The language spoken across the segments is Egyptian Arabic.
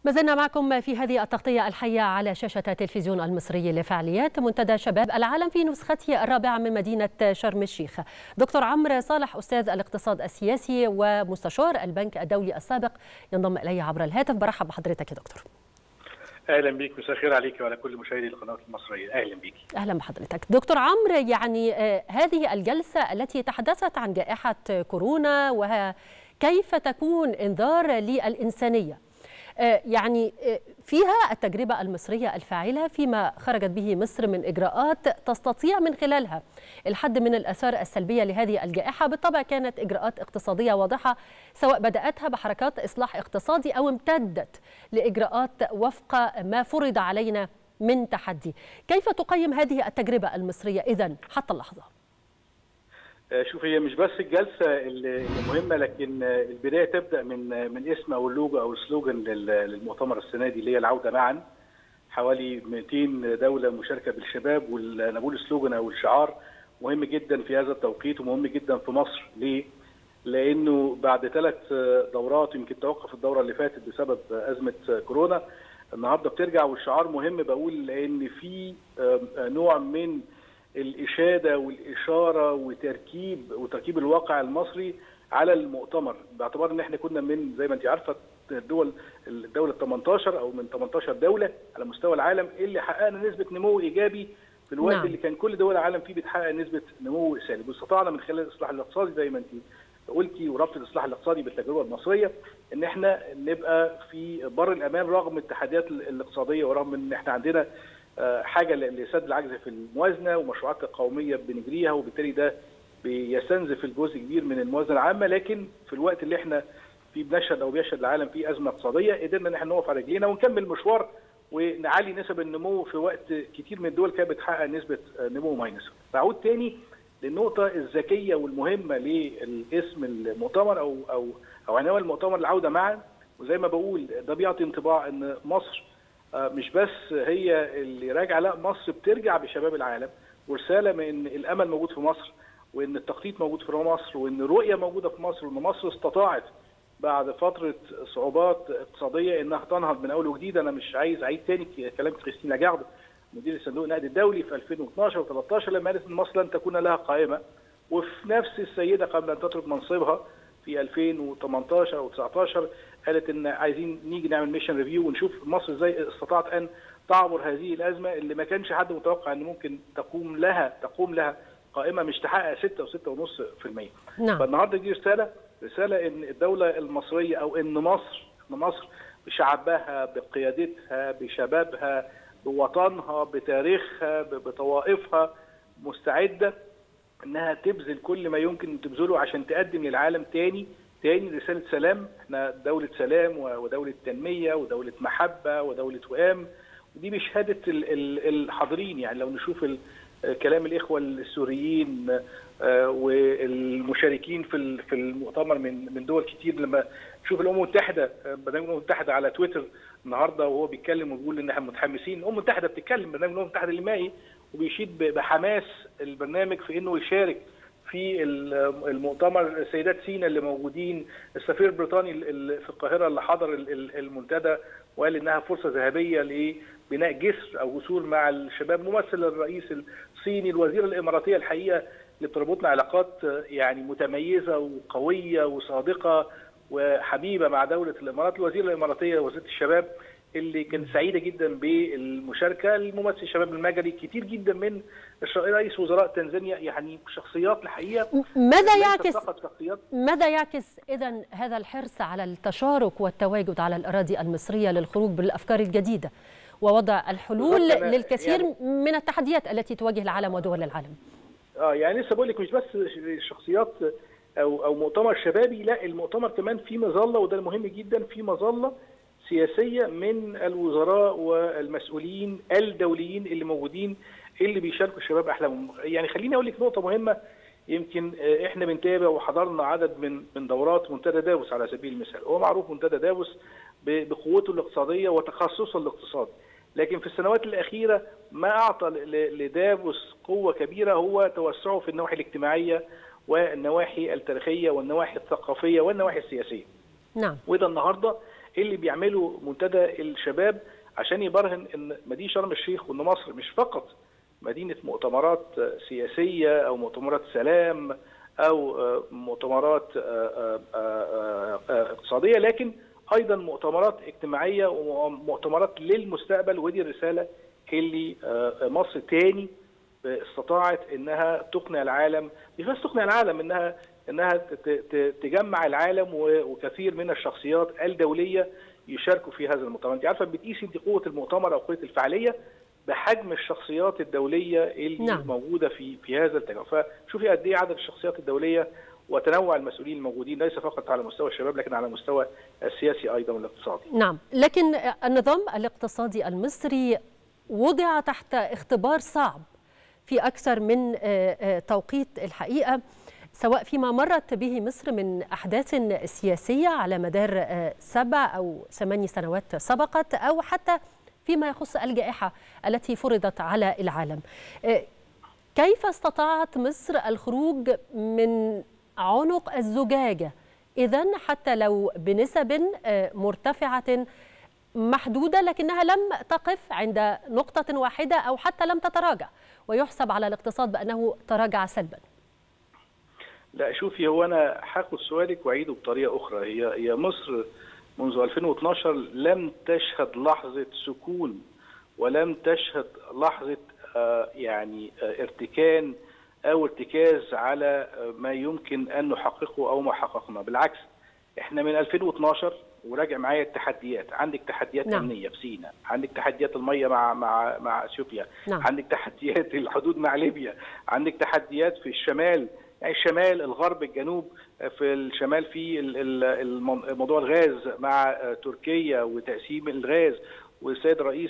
ما زلنا معكم في هذه التغطية الحية على شاشة التلفزيون المصري لفعاليات منتدى شباب العالم في نسخته الرابعة من مدينة شرم الشيخ دكتور عمرو صالح أستاذ الاقتصاد السياسي ومستشار البنك الدولي السابق ينضم إلي عبر الهاتف برحب بحضرتك يا دكتور اهلا بيك مساء الخير عليك وعلى كل مشاهدي القناه المصريه اهلا بيك اهلا بحضرتك دكتور عمرو يعني آه هذه الجلسه التي تحدثت عن جائحه كورونا وكيف تكون انذار للانسانيه يعني فيها التجربة المصرية الفاعلة فيما خرجت به مصر من إجراءات تستطيع من خلالها الحد من الآثار السلبية لهذه الجائحة بالطبع كانت إجراءات اقتصادية واضحة سواء بدأتها بحركات إصلاح اقتصادي أو امتدت لإجراءات وفق ما فرض علينا من تحدي كيف تقيم هذه التجربة المصرية إذن حتى اللحظة؟ شوف هي مش بس الجلسه المهمه لكن البدايه تبدا من من اسم او اللوجو او السلوجان للمؤتمر السنه دي اللي هي العوده معا حوالي 200 دوله مشاركه بالشباب وانا بقول السلوجان او الشعار مهم جدا في هذا التوقيت ومهم جدا في مصر ليه؟ لانه بعد ثلاث دورات يمكن توقف الدوره اللي فاتت بسبب ازمه كورونا النهارده بترجع والشعار مهم بقول لان في نوع من الاشاده والاشاره وتركيب وتركيب الواقع المصري على المؤتمر باعتبار ان احنا كنا من زي ما انت عارفه الدول الدوله 18 او من 18 دوله على مستوى العالم اللي حققنا نسبه نمو ايجابي في الوقت نعم. اللي كان كل دول العالم فيه بتحقق نسبه نمو سالب واستطعنا من خلال الاصلاح الاقتصادي زي ما انت قلتي وربط الاصلاح الاقتصادي بالتجربه المصريه ان احنا نبقى في بر الامان رغم التحديات الاقتصاديه ورغم ان احنا عندنا حاجه لسد العجز في الموازنه ومشروعات قوميه بنجريها وبالتالي ده بيستنزف الجزء كبير من الموازنه العامه لكن في الوقت اللي احنا فيه بنشهد او بيشهد العالم فيه ازمه اقتصاديه قدرنا ان احنا نقف على رجلينا ونكمل مشوار ونعلي نسب النمو في وقت كتير من الدول كانت بتحقق نسبه نمو ماينس. بعود تاني للنقطه الذكيه والمهمه للاسم المؤتمر او او او عنوان المؤتمر العوده معا وزي ما بقول ده بيعطي انطباع ان مصر مش بس هي اللي راجعه لا مصر بترجع بشباب العالم ورساله من ان الامل موجود في مصر وان التخطيط موجود في مصر وان الرؤيه موجوده في مصر وان مصر استطاعت بعد فتره صعوبات اقتصاديه انها تنهض من اول وجديد انا مش عايز اعيد تاني كلام كريستين لاجارد مدير صندوق النقد الدولي في 2012 و13 لما قالت ان مصر لن تكون لها قائمه وفي نفس السيده قبل ان تترك منصبها في 2018 او 19 قالت ان عايزين نيجي نعمل ميشن ريفيو ونشوف مصر ازاي استطاعت ان تعبر هذه الازمه اللي ما كانش حد متوقع ان ممكن تقوم لها تقوم لها قائمه مش تحقق 6 و 6.5% نعم. فالنهارده دي رساله رساله ان الدوله المصريه او ان مصر ان مصر بشعبها بقيادتها بشبابها بوطنها بتاريخها بطوائفها مستعده انها تبذل كل ما يمكن تبذله عشان تقدم للعالم تاني تاني رساله سلام احنا دوله سلام ودوله تنميه ودوله محبه ودوله وئام ودي بشهاده الحاضرين يعني لو نشوف كلام الاخوه السوريين والمشاركين في في المؤتمر من من دول كتير لما نشوف الامم المتحده برنامج الامم المتحده على تويتر النهارده وهو بيتكلم وبيقول ان احنا متحمسين الامم المتحده بتتكلم برنامج الامم المتحده الامائي وبيشيد بحماس البرنامج في انه يشارك في المؤتمر سيدات سينا اللي موجودين السفير البريطاني في القاهره اللي حضر المنتدى وقال انها فرصه ذهبيه لبناء جسر او جسور مع الشباب ممثل الرئيس الصيني الوزير الاماراتيه الحقيقه اللي بتربطنا علاقات يعني متميزه وقويه وصادقه وحبيبه مع دوله الامارات الوزير الاماراتيه وزيره الشباب اللي كانت سعيده جدا بالمشاركه الممثل الشباب المجري كتير جدا من رئيس وزراء تنزانيا يعني شخصيات الحقيقه ماذا يعكس ماذا يعكس اذا هذا الحرص على التشارك والتواجد على الاراضي المصريه للخروج بالافكار الجديده ووضع الحلول للكثير يعني من التحديات التي تواجه العالم ودول العالم اه يعني لسه بقول لك مش بس شخصيات او او مؤتمر شبابي لا المؤتمر كمان في مظله وده المهم جدا في مظله سياسيه من الوزراء والمسؤولين الدوليين اللي موجودين اللي بيشاركوا الشباب احلامهم يعني خليني اقول لك نقطه مهمه يمكن احنا بنتابع وحضرنا عدد من من دورات منتدى دافوس على سبيل المثال هو معروف منتدى دافوس بقوته الاقتصاديه وتخصصه الاقتصادي لكن في السنوات الاخيره ما اعطى لدافوس قوه كبيره هو توسعه في النواحي الاجتماعيه والنواحي التاريخيه والنواحي الثقافيه والنواحي السياسيه نعم وده النهارده اللي بيعمله منتدى الشباب عشان يبرهن ان مدينه شرم الشيخ وان مصر مش فقط مدينه مؤتمرات سياسيه او مؤتمرات سلام او مؤتمرات اقتصاديه لكن ايضا مؤتمرات اجتماعيه ومؤتمرات للمستقبل ودي الرساله اللي مصر تاني استطاعت انها تقنع العالم مش بس تقنع العالم انها انها تجمع العالم وكثير من الشخصيات الدوليه يشاركوا في هذا المؤتمر انت عارفه بتقيسي انت قوه المؤتمر او قوه الفعاليه بحجم الشخصيات الدوليه اللي نعم. موجوده في في هذا التجمع فشوفي قد ايه عدد الشخصيات الدوليه وتنوع المسؤولين الموجودين ليس فقط على مستوى الشباب لكن على مستوى السياسي ايضا والاقتصادي. نعم، لكن النظام الاقتصادي المصري وضع تحت اختبار صعب في اكثر من توقيت الحقيقه سواء فيما مرت به مصر من احداث سياسيه على مدار سبع او ثماني سنوات سبقت او حتى فيما يخص الجائحه التي فرضت على العالم. كيف استطاعت مصر الخروج من عنق الزجاجه اذا حتى لو بنسب مرتفعه محدوده لكنها لم تقف عند نقطه واحده او حتى لم تتراجع ويحسب على الاقتصاد بانه تراجع سلبا. لا شوفي هو انا هاخد سؤالك واعيده بطريقه اخرى هي هي مصر منذ 2012 لم تشهد لحظه سكون ولم تشهد لحظه آه يعني آه ارتكان او ارتكاز على ما يمكن ان نحققه او ما حققنا بالعكس احنا من 2012 وراجع معايا التحديات عندك تحديات نعم. امنيه في سيناء عندك تحديات الميه مع مع مع اثيوبيا نعم. عندك تحديات الحدود مع ليبيا عندك تحديات في الشمال يعني الشمال الغرب الجنوب في الشمال في موضوع الغاز مع تركيا وتقسيم الغاز والسيد الرئيس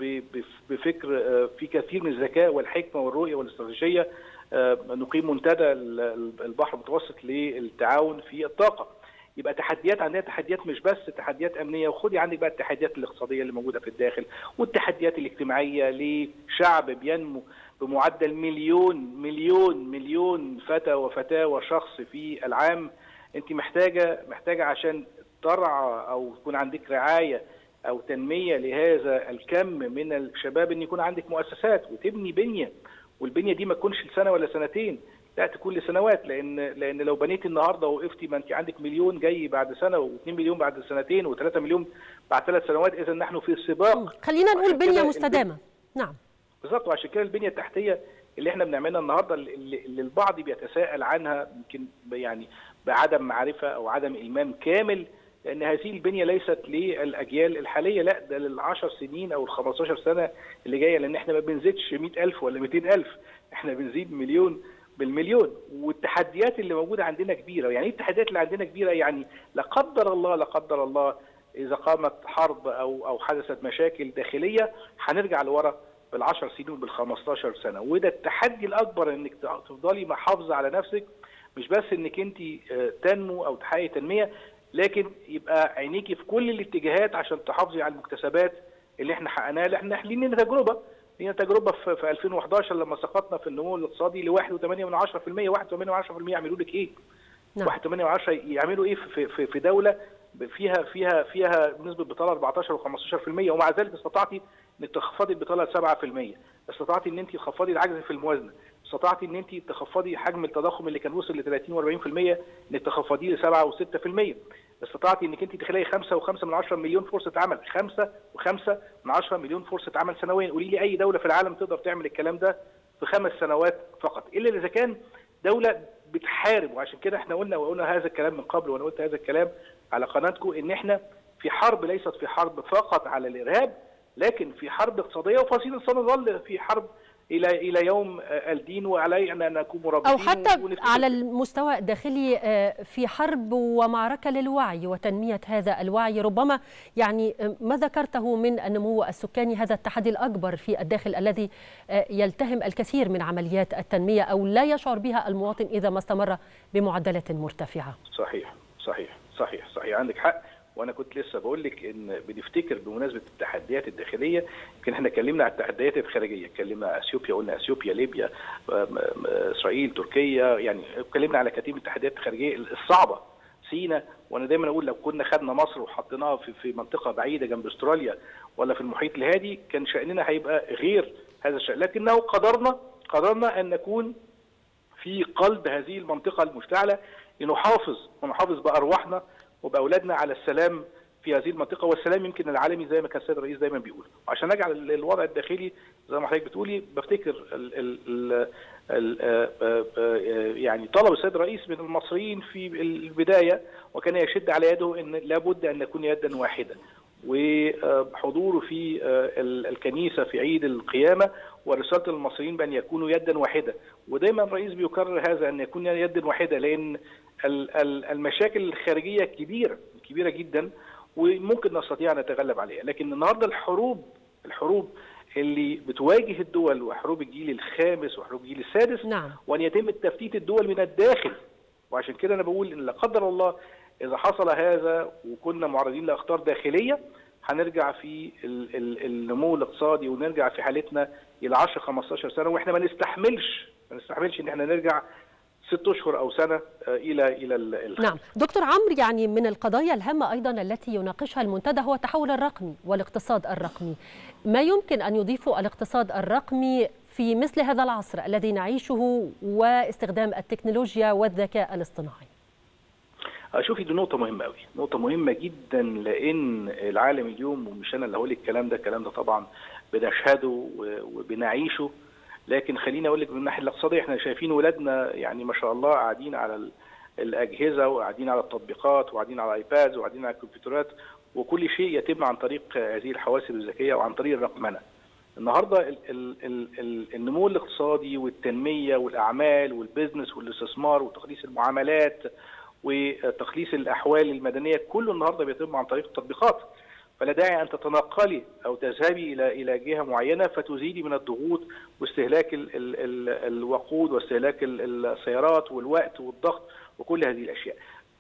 بفكر في كثير من الذكاء والحكمه والرؤيه والاستراتيجيه نقيم منتدى البحر المتوسط للتعاون في الطاقه يبقى تحديات عندنا تحديات مش بس تحديات امنيه وخدي عندك بقى التحديات الاقتصاديه اللي موجوده في الداخل والتحديات الاجتماعيه لشعب بينمو بمعدل مليون مليون مليون فتى وفتاه وشخص في العام انت محتاجه محتاجه عشان ترعى او يكون عندك رعايه او تنميه لهذا الكم من الشباب ان يكون عندك مؤسسات وتبني بنيه والبنيه دي ما تكونش لسنه ولا سنتين لا تكون لسنوات لان لان لو بنيتي النهارده وقفتي ما انت عندك مليون جاي بعد سنه و2 مليون بعد سنتين و3 مليون بعد ثلاث سنوات اذا نحن في سباق خلينا نقول بنيه مستدامه نعم بالظبط وعشان كده البنيه التحتيه اللي احنا بنعملها النهارده اللي البعض بيتساءل عنها يمكن يعني بعدم معرفه او عدم المام كامل لان هذه البنيه ليست للاجيال الحاليه لا ده لل10 سنين او ال15 سنه اللي جايه لان احنا ما بنزيدش 100000 ولا 200000 احنا بنزيد مليون بالمليون والتحديات اللي موجوده عندنا كبيره يعني ايه التحديات اللي عندنا كبيره يعني لا قدر الله لا قدر الله اذا قامت حرب او او حدثت مشاكل داخليه هنرجع لورا بال10 سنين وبال15 سنه وده التحدي الاكبر انك تفضلي محافظه على نفسك مش بس انك انت تنمو او تحققي تنميه لكن يبقى عينيكي في كل الاتجاهات عشان تحافظي على المكتسبات اللي احنا حققناها اللي احنا لينا تجربه لينا تجربه في, في 2011 لما سقطنا في النمو الاقتصادي ل 1.8% 1.8% يعملوا لك ايه؟ نعم. 1.8 يعملوا ايه في, في, في دوله فيها فيها فيها نسبه بطاله 14 و15% ومع ذلك استطعتي انك تخفضي البطاله ل 7% استطعتي ان انت تخفضي العجز في الموازنه استطعتي ان انت تخفضي حجم التضخم اللي كان وصل ل 30 و40% انك تخفضيه ل 7 و6% استطعتي انك انت تخلقي 5 و5 من 10 مليون فرصه عمل 5 و5 من 10 مليون فرصه عمل سنويا قولي لي اي دوله في العالم تقدر تعمل الكلام ده في خمس سنوات فقط الا اذا كان دوله بتحارب وعشان كده احنا قلنا وقلنا هذا الكلام من قبل وانا قلت هذا الكلام على قناتكم ان احنا في حرب ليست في حرب فقط على الارهاب لكن في حرب اقتصاديه وفصيل سنظل في حرب الى الى يوم الدين وعلينا ان نكون مرابطين او حتى على المستوى الداخلي في حرب ومعركه للوعي وتنميه هذا الوعي ربما يعني ما ذكرته من النمو السكاني هذا التحدي الاكبر في الداخل الذي يلتهم الكثير من عمليات التنميه او لا يشعر بها المواطن اذا ما استمر بمعدلات مرتفعه. صحيح صحيح صحيح صحيح عندك حق وانا كنت لسه بقول لك ان بنفتكر بمناسبه التحديات الداخليه يمكن احنا اتكلمنا على التحديات الخارجيه اتكلمنا اثيوبيا قلنا اثيوبيا ليبيا اسرائيل تركيا يعني اتكلمنا على كثير من التحديات الخارجيه الصعبه سينا وانا دايما اقول لو كنا خدنا مصر وحطيناها في في منطقه بعيده جنب استراليا ولا في المحيط الهادي كان شاننا هيبقى غير هذا الشان لكنه قدرنا قدرنا ان نكون في قلب هذه المنطقه المشتعله لنحافظ ونحافظ بارواحنا وباولادنا على السلام في هذه المنطقه والسلام يمكن العالمي زي ما كان السيد الرئيس دايما بيقول وعشان اجعل الوضع الداخلي زي ما حضرتك بتقولي بفتكر ال ال ال ال يعني طلب السيد الرئيس من المصريين في البدايه وكان يشد على يده ان لابد ان نكون يدا واحده وحضوره في الكنيسه في عيد القيامه ورساله المصريين بان يكونوا يدا واحده ودايما الرئيس بيكرر هذا ان يكون يدا واحده لان المشاكل الخارجيه كبيره كبيره جدا وممكن نستطيع ان نتغلب عليها لكن النهارده الحروب الحروب اللي بتواجه الدول وحروب الجيل الخامس وحروب الجيل السادس نعم. وان يتم تفتيت الدول من الداخل وعشان كده انا بقول ان لا قدر الله اذا حصل هذا وكنا معرضين لاخطار داخليه هنرجع في النمو الاقتصادي ونرجع في حالتنا الى 10 15 سنه واحنا ما نستحملش ما نستحملش ان احنا نرجع ست اشهر او سنه الى الى الخلف. نعم دكتور عمرو يعني من القضايا الهامه ايضا التي يناقشها المنتدى هو التحول الرقمي والاقتصاد الرقمي ما يمكن ان يضيفه الاقتصاد الرقمي في مثل هذا العصر الذي نعيشه واستخدام التكنولوجيا والذكاء الاصطناعي شوفي دي نقطة مهمة قوي، نقطة مهمة جدا لأن العالم اليوم ومش أنا اللي هقول الكلام ده، الكلام ده طبعا بنشهده وبنعيشه لكن خليني اقول لك من الناحيه الاقتصاديه احنا شايفين ولادنا يعني ما شاء الله قاعدين على الاجهزه وقاعدين على التطبيقات وقاعدين على الايباد وقاعدين على الكمبيوترات وكل شيء يتم عن طريق هذه الحواسب الذكيه وعن طريق الرقمنه. النهارده ال ال ال ال النمو الاقتصادي والتنميه والاعمال والبزنس والاستثمار وتخليص المعاملات وتخليص الاحوال المدنيه كله النهارده بيتم عن طريق التطبيقات. فلا داعي ان تتنقلي او تذهبي الى الى جهه معينه فتزيدي من الضغوط واستهلاك ال ال ال الوقود واستهلاك السيارات والوقت والضغط وكل هذه الاشياء.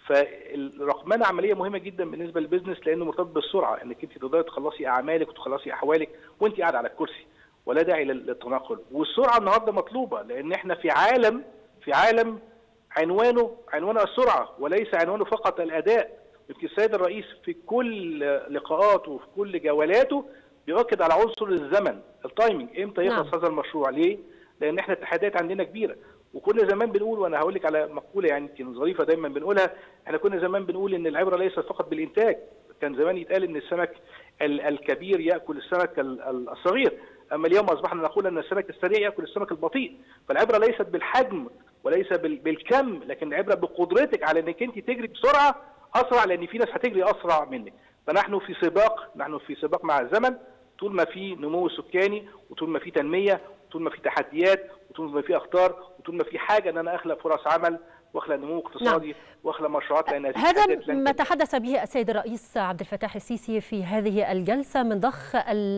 فالرقمنه عمليه مهمه جدا بالنسبه للبزنس لانه مرتبط بالسرعه انك انت تقدري تخلصي اعمالك وتخلصي احوالك وانت قاعده على الكرسي ولا داعي للتنقل والسرعه النهارده مطلوبه لان احنا في عالم في عالم عنوانه عنوانه السرعه وليس عنوانه فقط الاداء يمكن السيد الرئيس في كل لقاءاته وفي كل جولاته بيؤكد على عنصر الزمن التايمنج امتى يخلص نعم. هذا المشروع ليه؟ لان احنا التحديات عندنا كبيره وكنا زمان بنقول وانا هقول لك على مقوله يعني يمكن ظريفه دايما بنقولها احنا كنا زمان بنقول ان العبره ليست فقط بالانتاج كان زمان يتقال ان السمك الكبير ياكل السمك الصغير اما اليوم اصبحنا نقول ان السمك السريع ياكل السمك البطيء فالعبره ليست بالحجم وليس بالكم لكن العبره بقدرتك على انك انت تجري بسرعه اسرع لان في ناس هتجري اسرع منك فنحن في سباق نحن في سباق مع الزمن طول ما في نمو سكاني وطول ما في تنميه وطول ما في تحديات وطول ما في اخطار وطول ما في حاجه ان انا اخلق فرص عمل واخلق نمو اقتصادي نعم. واخلق مشروعات لان هذا ما تحدث به السيد الرئيس عبد الفتاح السيسي في هذه الجلسه من ضخ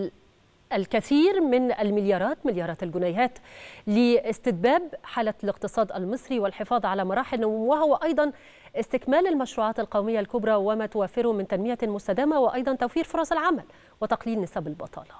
الكثير من المليارات مليارات الجنيهات لاستتباب حالة الاقتصاد المصري والحفاظ على مراحل نمو وهو أيضا استكمال المشروعات القومية الكبرى وما توفره من تنمية مستدامة وأيضا توفير فرص العمل وتقليل نسب البطالة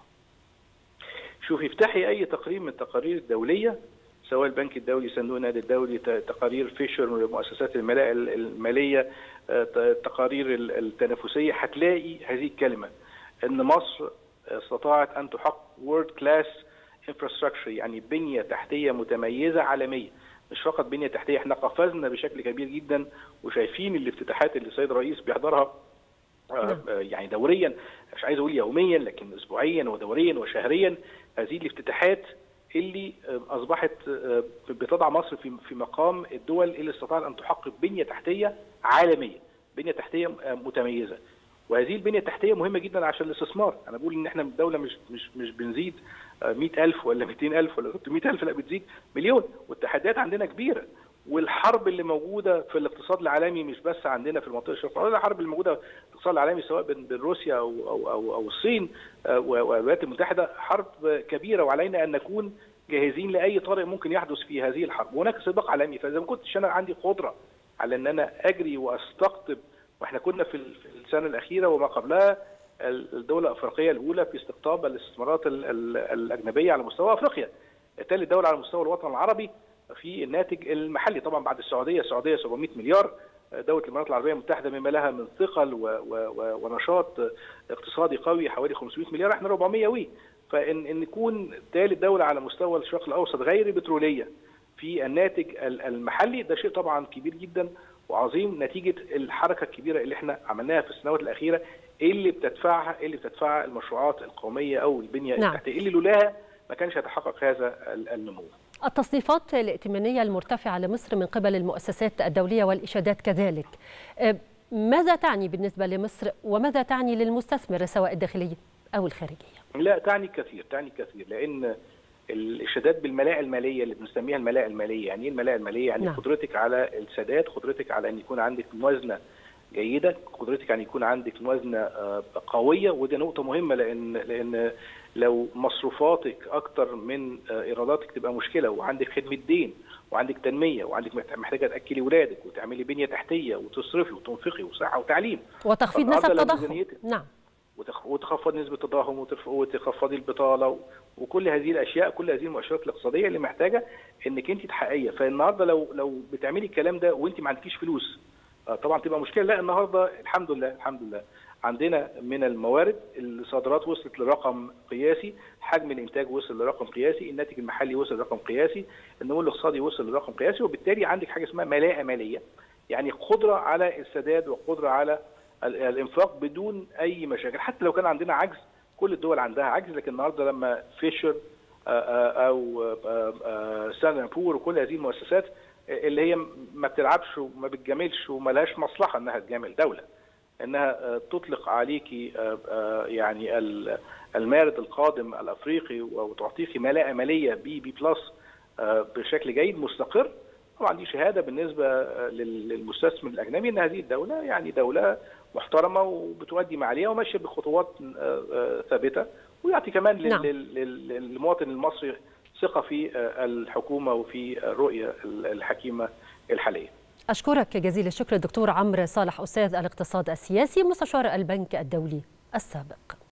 شوفي افتحي أي تقرير من التقارير الدولية سواء البنك الدولي صندوق النقد الدولي تقارير فيشر مؤسسات المالية التقارير التنافسية هتلاقي هذه الكلمة أن مصر استطاعت ان تحقق وورد كلاس انفراستراكشر يعني بنيه تحتيه متميزه عالميه مش فقط بنيه تحتيه احنا قفزنا بشكل كبير جدا وشايفين الافتتاحات اللي السيد الرئيس بيحضرها يعني دوريا مش عايز اقول يوميا لكن اسبوعيا ودوريا وشهريا هذه الافتتاحات اللي اصبحت بتضع مصر في في مقام الدول اللي استطاعت ان تحقق بنيه تحتيه عالميه بنيه تحتيه متميزه وهذه البنيه التحتيه مهمه جدا عشان الاستثمار انا بقول ان احنا الدوله مش مش مش بنزيد 100000 ولا 200000 ولا 300000 لا بتزيد مليون والتحديات عندنا كبيره والحرب اللي موجوده في الاقتصاد العالمي مش بس عندنا في المنطقه الشرقيه الحرب اللي موجوده في الاقتصاد العالمي سواء بين روسيا او او او, أو الصين والولايات المتحده حرب كبيره وعلينا ان نكون جاهزين لاي طارئ ممكن يحدث في هذه الحرب وهناك سباق عالمي فاذا ما كنتش انا عندي قدره على ان انا اجري واستقطب واحنا كنا في السنه الاخيره وما قبلها الدوله الافريقيه الاولى في استقطاب الاستثمارات الاجنبيه على مستوى افريقيا. ثالث دوله على مستوى الوطن العربي في الناتج المحلي طبعا بعد السعوديه، السعوديه 700 مليار دوله الامارات العربيه المتحده مما لها من ثقل ونشاط اقتصادي قوي حوالي 500 مليار احنا 400 وي فان ان نكون ثالث دوله على مستوى الشرق الاوسط غير بتروليه في الناتج المحلي ده شيء طبعا كبير جدا وعظيم نتيجه الحركه الكبيره اللي احنا عملناها في السنوات الاخيره اللي بتدفعها اللي بتدفعها المشروعات القوميه او البنيه نعم. التحتيه اللي لولاها ما كانش هيتحقق هذا النمو. التصنيفات الائتمانيه المرتفعه لمصر من قبل المؤسسات الدوليه والاشادات كذلك. ماذا تعني بالنسبه لمصر وماذا تعني للمستثمر سواء الداخلي او الخارجيه؟ لا تعني كثير تعني كثير لان الاشادات بالملاءه الماليه اللي بنسميها الملاءه الماليه، يعني ايه الملاءه الماليه؟ يعني نعم. قدرتك على السداد، قدرتك على ان يكون عندك موازنه جيده، قدرتك ان يكون عندك موازنه قويه ودي نقطه مهمه لان لان لو مصروفاتك اكتر من ايراداتك تبقى مشكله وعندك خدمه دين وعندك تنميه وعندك محتاجه تاكلي ولادك وتعملي بنيه تحتيه وتصرفي وتنفقي وصحه وتعليم وتخفيض نسب التضخم نعم وتخفض نسبه التضخم وتخفضي البطاله وكل هذه الاشياء كل هذه المؤشرات الاقتصاديه اللي محتاجه انك انت تحققيها فالنهارده لو لو بتعملي الكلام ده وانت ما عندكيش فلوس طبعا تبقى مشكله لا النهارده الحمد لله الحمد لله عندنا من الموارد الصادرات وصلت لرقم قياسي حجم الانتاج وصل لرقم قياسي الناتج المحلي وصل لرقم قياسي النمو الاقتصادي وصل لرقم قياسي وبالتالي عندك حاجه اسمها ملاءه ماليه يعني قدره على السداد وقدره على الانفاق بدون اي مشاكل حتى لو كان عندنا عجز كل الدول عندها عجز لكن النهارده لما فيشر او ستاندرد بور وكل هذه المؤسسات اللي هي ما بتلعبش وما بتجاملش وما لهاش مصلحه انها تجامل دوله انها تطلق عليكي يعني المارد القادم الافريقي وتعطيكي ملاءه ماليه بي بي بلس بشكل جيد مستقر طبعا دي شهاده بالنسبه للمستثمر الاجنبي ان هذه الدوله يعني دوله محترمه وبتؤدي ما عليها وماشيه بخطوات ثابته ويعطي كمان نعم. للمواطن المصري ثقه في الحكومه وفي الرؤيه الحكيمه الحاليه. اشكرك جزيل الشكر الدكتور عمرو صالح استاذ الاقتصاد السياسي مستشار البنك الدولي السابق.